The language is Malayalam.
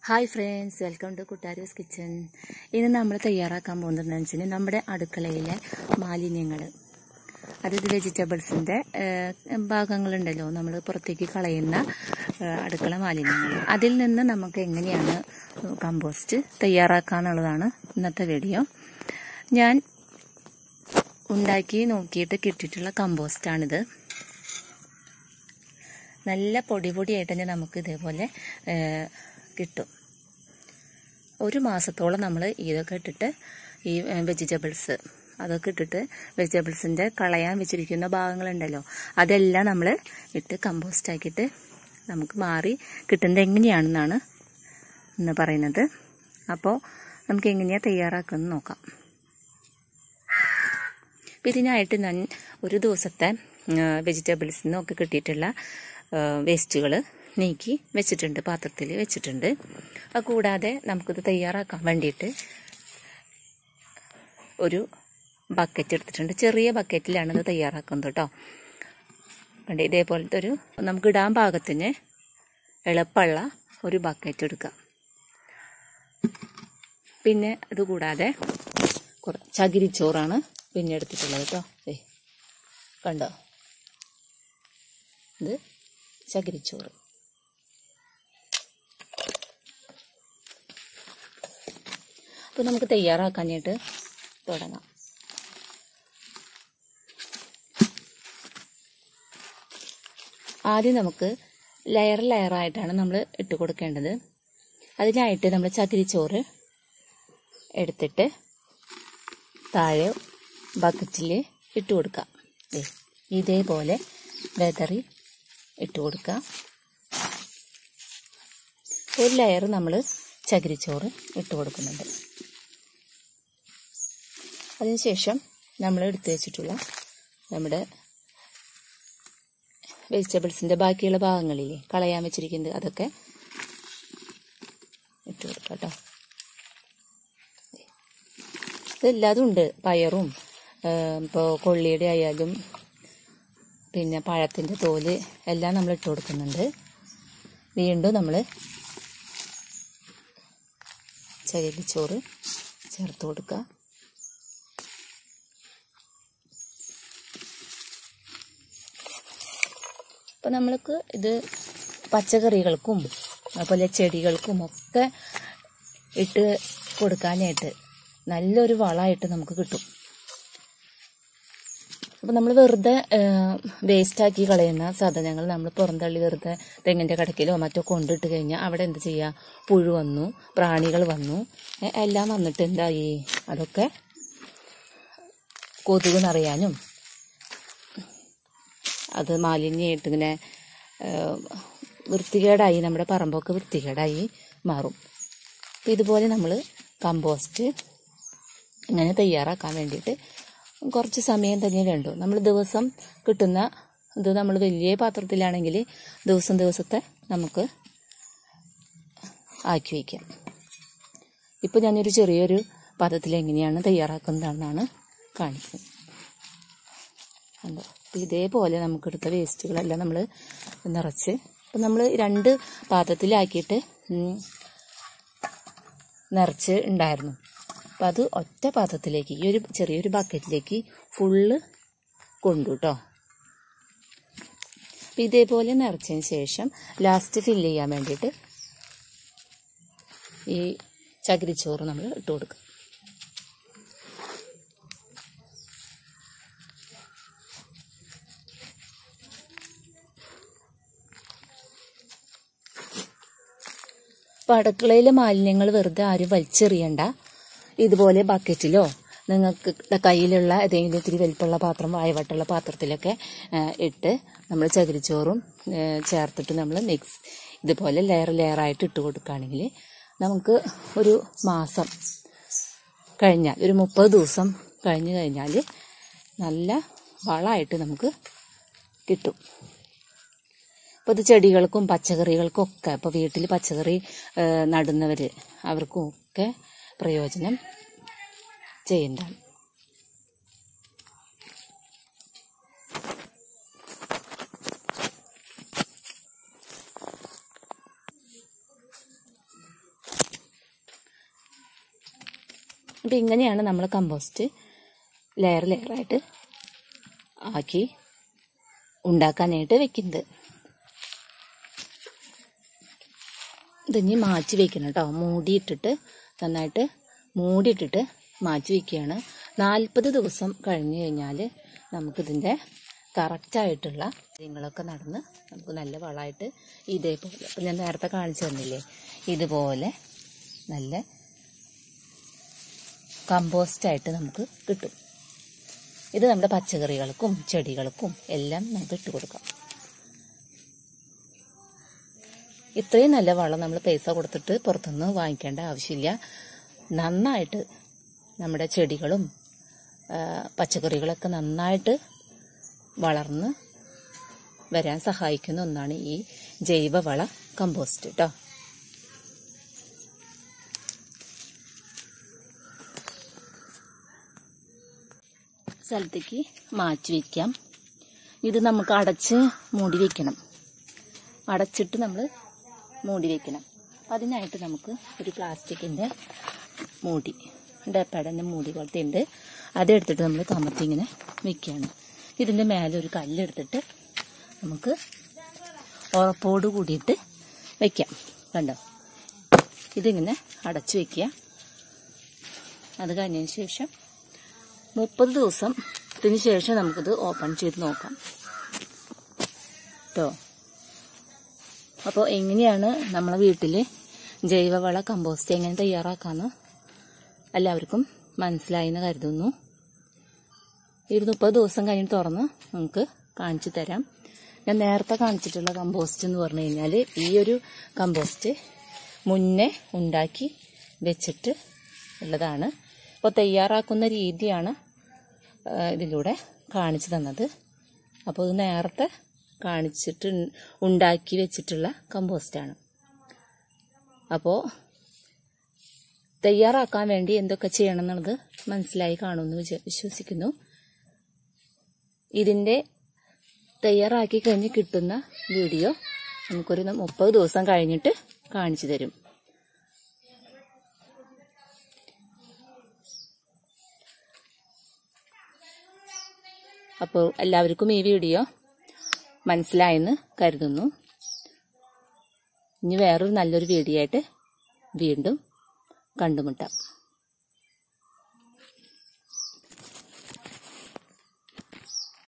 hi friends welcome to Kuttaru's kitchen ഇന്ന് നമ്മൾ തയ്യാറാക്കാൻ പോകുന്നത് വെച്ചാൽ നമ്മുടെ അടുക്കളയിലെ മാലിന്യങ്ങൾ അതായത് വെജിറ്റബിൾസിൻ്റെ ഭാഗങ്ങളുണ്ടല്ലോ നമ്മൾ പുറത്തേക്ക് കളയുന്ന ഏഹ്, അടുക്കള മാലിന്യങ്ങൾ അതിൽ നിന്ന് നമുക്ക് എങ്ങനെയാണ് കമ്പോസ്റ്റ് തയ്യാറാക്കാന്നുള്ളതാണ് ഇന്നത്തെ വീഡിയോ ഞാൻ ഉണ്ടാക്കി നോക്കിയിട്ട് കിട്ടിയിട്ടുള്ള കമ്പോസ്റ്റാണിത് നല്ല പൊടി പൊടിയായിട്ട് തന്നെ നമുക്ക് ഇതേപോലെ ഏഹ്, കിട്ടും ഒരു മാസത്തോളം നമ്മൾ ഇതൊക്കെ ഇട്ടിട്ട് ഈ വെജിറ്റബിൾസ് അതൊക്കെ ഇട്ടിട്ട് വെജിറ്റബിൾസിൻ്റെ കളയാൻ വെച്ചിരിക്കുന്ന ഭാഗങ്ങളുണ്ടല്ലോ അതെല്ലാം നമ്മൾ ഇട്ട് കമ്പോസ്റ്റ് ആക്കിയിട്ട് നമുക്ക് മാറി കിട്ടുന്നത് എങ്ങനെയാണെന്നാണ് ഇന്ന് പറയുന്നത് അപ്പോൾ നമുക്ക് എങ്ങനെയാണ് തയ്യാറാക്കുന്നത് നോക്കാം അപ്പം ഇതിനായിട്ട് ഞാൻ ഒരു ദിവസത്തെ വെജിറ്റബിൾസിൽ നിന്നൊക്കെ കിട്ടിയിട്ടുള്ള വേസ്റ്റുകൾ നീക്കി വെച്ചിട്ടുണ്ട് പാത്രത്തിൽ വെച്ചിട്ടുണ്ട് അത് കൂടാതെ നമുക്കിത് തയ്യാറാക്കാൻ വേണ്ടിയിട്ട് ഒരു ബക്കറ്റ് എടുത്തിട്ടുണ്ട് ചെറിയ ബക്കറ്റിലാണ് ഇത് തയ്യാറാക്കുന്നത് കേട്ടോ കണ്ടേ ഇതേപോലത്തെ ഒരു നമുക്ക് ഇടാൻ പാകത്തിന് എളുപ്പമുള്ള ഒരു ബക്കറ്റ് എടുക്കുക പിന്നെ ഇത് കൂടാതെ കുറ ചകിരിച്ചോറാണ് പിന്നെ എടുത്തിട്ടുള്ളത് കേട്ടോ ഏ കണ്ടോ ഇത് ചകിരിച്ചോറ് അപ്പോൾ നമുക്ക് തയ്യാറാക്കാനായിട്ട് തുടങ്ങാം ആദ്യം നമുക്ക് ലെയർ ലെയറായിട്ടാണ് നമ്മൾ ഇട്ട് കൊടുക്കേണ്ടത് അതിനായിട്ട് നമ്മൾ ചകിരിച്ചോറ് എടുത്തിട്ട് താഴെ ബക്കറ്റിൽ ഇട്ട് കൊടുക്കാം ദേ, ഇതേപോലെ വെതറി ഇട്ട് കൊടുക്കാം ഒരു ലെയർ നമ്മൾ ചകിരിച്ചോറ് ഇട്ട് കൊടുക്കുന്നുണ്ട് അതിനുശേഷം നമ്മൾ എടുത്തു വെച്ചിട്ടുള്ള നമ്മുടെ വെജിറ്റബിൾസിൻ്റെ ബാക്കിയുള്ള ഭാഗങ്ങളില്ലേ കളയാൻ വെച്ചിരിക്കുന്നത് അതൊക്കെ ഇട്ട് കൊടുക്കാം കേട്ടോ ഇതെല്ലാതും ഉണ്ട് പയറും ഇപ്പോൾ കൊള്ളിയുടെ ആയാലും പിന്നെ പഴത്തിൻ്റെ തോല് എല്ലാം നമ്മൾ ഇട്ട് കൊടുക്കുന്നുണ്ട് വീണ്ടും നമ്മൾ ചകിരിച്ചോറ് ചേർത്ത് കൊടുക്കുക അപ്പോൾ നമ്മൾക്ക് ഇത് പച്ചക്കറികൾക്കും അതുപോലെ ചെടികൾക്കും ഒക്കെ ഇട്ട് കൊടുക്കാനായിട്ട് നല്ലൊരു വളമായിട്ട് നമുക്ക് കിട്ടും അപ്പോൾ നമ്മൾ വെറുതെ വേസ്റ്റാക്കി കളയുന്ന സാധനങ്ങൾ നമ്മൾ പുറന്തള്ളി വെറുതെ തെങ്ങിൻ്റെ കടക്കിലോ മറ്റോ കൊണ്ടിട്ട് കഴിഞ്ഞാൽ അവിടെ എന്ത് ചെയ്യുക പുഴു വന്നു പ്രാണികൾ വന്നു ഏ, എല്ലാം വന്നിട്ട് എന്തായി അതൊക്കെ കൊതുക് നിറയാനും അത് മാലിന്യമായിട്ട് ഇങ്ങനെ ആ, വൃത്തികേടായി നമ്മുടെ പറമ്പൊക്കെ വൃത്തികേടായി മാറും അപ്പം ഇതുപോലെ നമ്മൾ കമ്പോസ്റ്റ് ഇങ്ങനെ തയ്യാറാക്കാൻ വേണ്ടിയിട്ട് കുറച്ച് സമയം തന്നെ വേണ്ടു നമ്മൾ ദിവസം കിട്ടുന്ന ഇത് നമ്മൾ വലിയ പാത്രത്തിലാണെങ്കിൽ ദിവസം ദിവസത്തെ നമുക്ക് ആക്കി വയ്ക്കാം ഇപ്പോൾ ഞാനൊരു ചെറിയൊരു പാത്രത്തിൽ എങ്ങനെയാണ് തയ്യാറാക്കുന്നതെന്നാണ് കാണിക്കുന്നത് കണ്ടോ അപ്പോൾ ഇതേപോലെ നമുക്കെടുത്ത വേസ്റ്റുകളെല്ലാം നമ്മൾ നിറച്ച് അപ്പം നമ്മൾ രണ്ട് പാത്രത്തിലാക്കിയിട്ട് ഉം, നിറച്ച് ഉണ്ടായിരുന്നു അപ്പം അത് ഒറ്റ പാത്രത്തിലേക്ക് ഈ ഒരു ചെറിയൊരു ബക്കറ്റിലേക്ക് ഫുള്ള് കൊണ്ടു കേട്ടോ അപ്പം ഇതേപോലെ നിറച്ചതിന് ശേഷം ലാസ്റ്റ് ഫില്ല് ചെയ്യാൻ വേണ്ടിയിട്ട് ഈ ചകിരിച്ചോറ് നമ്മൾ ഇട്ട് കൊടുക്കും അപ്പം അടുക്കളയിലെ മാലിന്യങ്ങൾ വെറുതെ ആരും വലിച്ചെറിയണ്ട ഇതുപോലെ ബക്കറ്റിലോ നിങ്ങൾക്ക് ദാ കയ്യിലുള്ള ഏതെങ്കിലും ഇത്തിരി വലിപ്പമുള്ള പാത്രം വായവട്ടുള്ള പാത്രത്തിലൊക്കെ ആ, ഇട്ട് നമ്മൾ ചകിരിച്ചോറും ആ, ചേർത്തിട്ട് നമ്മൾ മിക്സ് ഇതുപോലെ ലെയർ ലെയറായിട്ട് ഇട്ട് കൊടുക്കുകയാണെങ്കിൽ നമുക്ക് ഒരു മാസം കഴിഞ്ഞാൽ ഒരു മുപ്പത് ദിവസം കഴിഞ്ഞ് കഴിഞ്ഞാൽ നല്ല വളമായിട്ട് നമുക്ക് കിട്ടും അപ്പോൾ ഇത് ചെടികൾക്കും പച്ചക്കറികൾക്കും ഒക്കെ ഇപ്പോൾ വീട്ടിൽ പച്ചക്കറി നടുന്നവർ അവർക്കും ഒക്കെ പ്രയോജനം ചെയ്യേണ്ടതാണ് അപ്പം ഇങ്ങനെയാണ് നമ്മൾ കമ്പോസ്റ്റ് ലെയർ ലെയറായിട്ട് ആക്കി ഉണ്ടാക്കാനായിട്ട് വെക്കുന്നത് ഇതിനി മാറ്റി വെക്കണം കേട്ടോ മൂടിയിട്ടിട്ട് നന്നായിട്ട് മൂടിയിട്ടിട്ട് മാറ്റി വെക്കുകയാണ് നാൽപ്പത് ദിവസം കഴിഞ്ഞ് കഴിഞ്ഞാൽ നമുക്കിതിൻ്റെ കറക്റ്റായിട്ടുള്ള കാര്യങ്ങളൊക്കെ നടന്ന് നമുക്ക് നല്ല വളമായിട്ട് ഇതേപോലെ ഇപ്പം ഞാൻ നേരത്തെ കാണിച്ചു തന്നില്ലേ ഇതുപോലെ നല്ല കമ്പോസ്റ്റായിട്ട് നമുക്ക് കിട്ടും ഇത് നമ്മുടെ പച്ചക്കറികൾക്കും ചെടികൾക്കും എല്ലാം നമുക്ക് ഇട്ട് കൊടുക്കാം ഇത്രയും നല്ല വളം നമ്മൾ പൈസ കൊടുത്തിട്ട് പുറത്തുനിന്ന് വാങ്ങിക്കേണ്ട ആവശ്യമില്ല നന്നായിട്ട് നമ്മുടെ ചെടികളും ആ, പച്ചക്കറികളൊക്കെ നന്നായിട്ട് വളർന്ന് വരാൻ സഹായിക്കുന്ന ഒന്നാണ് ഈ ജൈവവള കമ്പോസ്റ്റ് കേട്ടോ സ്ഥലത്തേക്ക് മാറ്റി വയ്ക്കാം ഇത് നമുക്ക് അടച്ച് മൂടി വെക്കണം അടച്ചിട്ട് നമ്മൾ മൂടി വെക്കണം അതിനായിട്ട് നമുക്ക് ഒരു പ്ലാസ്റ്റിക്കിൻ്റെ മൂടി ഡപ്പയുടെ മൂടി പോലത്തെ ഉണ്ട് അതെടുത്തിട്ട് നമ്മൾ കമത്തി ഇങ്ങനെ വെക്കുകയാണ് ഇതിൻ്റെ മേലെ ഒരു കല്ലെടുത്തിട്ട് നമുക്ക് ഉറപ്പോട് കൂടിയിട്ട് വെക്കാം കണ്ടോ ഇതിങ്ങനെ അടച്ചു വെക്കുക അത് കഴിഞ്ഞതിന് ശേഷം മുപ്പത് ദിവസത്തിന് ശേഷം നമുക്കിത് ഓപ്പൺ ചെയ്ത് നോക്കാം കേട്ടോ അപ്പോൾ എങ്ങനെയാണ് നമ്മളെ വീട്ടിൽ ജൈവവള കമ്പോസ്റ്റ് എങ്ങനെ തയ്യാറാക്കാമെന്ന് എല്ലാവർക്കും മനസ്സിലായെന്ന് കരുതുന്നു ഒരു മുപ്പത് ദിവസം കഴിഞ്ഞ് തുറന്ന് നമുക്ക് കാണിച്ചു തരാം ഞാൻ നേരത്തെ കാണിച്ചിട്ടുള്ള കമ്പോസ്റ്റ് എന്ന് പറഞ്ഞു കഴിഞ്ഞാൽ ഈ ഒരു കമ്പോസ്റ്റ് മുന്നേ ഉണ്ടാക്കി വെച്ചിട്ട് ഉള്ളതാണ് അപ്പോൾ തയ്യാറാക്കുന്ന രീതിയാണ് ആ, ഇതിലൂടെ കാണിച്ചു തന്നത് അപ്പോൾ ഇത് നേരത്തെ കാണിച്ചിട്ട് ഉണ്ടാക്കി വെച്ചിട്ടുള്ള കമ്പോസ്റ്റാണ് അപ്പോൾ തയ്യാറാക്കാൻ വേണ്ടി എന്തൊക്കെ ചെയ്യണം എന്നുള്ളത് മനസ്സിലായി കാണുമെന്ന് വിചാ- വിശ്വസിക്കുന്നു ഇതിൻ്റെ തയ്യാറാക്കി കഴിഞ്ഞ് കിട്ടുന്ന വീഡിയോ നമുക്കൊരു മുപ്പത് ദിവസം കഴിഞ്ഞിട്ട് കാണിച്ചു തരും അപ്പോൾ എല്ലാവർക്കും ഈ വീഡിയോ മനസ്സിലായെന്ന് കരുതുന്നു ഇനി വേറൊരു നല്ലൊരു വീഡിയോ ആയിട്ട് വീണ്ടും കണ്ടുമുട്ടാം